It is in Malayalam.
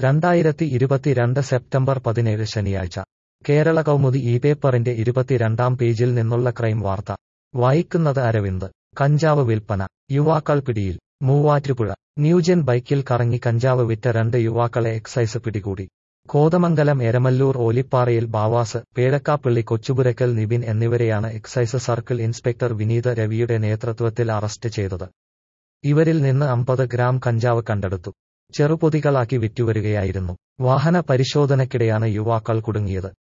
രണ്ടായിരത്തി ഇരുപത്തിരണ്ട് സെപ്റ്റംബർ പതിനേഴ് ശനിയാഴ്ച കേരള കൗമുദി ഈ പേപ്പറിന്റെ ഇരുപത്തിരണ്ടാം പേജിൽ നിന്നുള്ള ക്രൈം വാർത്ത വായിക്കുന്നത് അരവിന്ദ് കഞ്ചാവ് വിൽപ്പന യുവാക്കൾ പിടിയിൽ മൂവാറ്റുപുഴ ന്യൂജൻ ബൈക്കിൽ കറങ്ങി കഞ്ചാവ് വിറ്റ രണ്ട് യുവാക്കളെ എക്സൈസ് പിടികൂടി കോതമംഗലം എരമല്ലൂർ ഓലിപ്പാറയിൽ ബാവാസ് പേഴക്കാപ്പള്ളി കൊച്ചുപുരക്കൽ നിബിൻ എന്നിവരെയാണ് എക്സൈസ് സർക്കിൾ ഇൻസ്പെക്ടർ വിനീത് രവിയുടെ നേതൃത്വത്തിൽ അറസ്റ്റ് ചെയ്തത് ഇവരിൽ നിന്ന് അമ്പത് ഗ്രാം കഞ്ചാവ് കണ്ടെടുത്തു ചെറുപൊതികളാക്കി വിറ്റുവരികയായിരുന്നു വാഹന പരിശോധനയ്ക്കിടെയാണ് യുവാക്കൾ കുടുങ്ങിയത്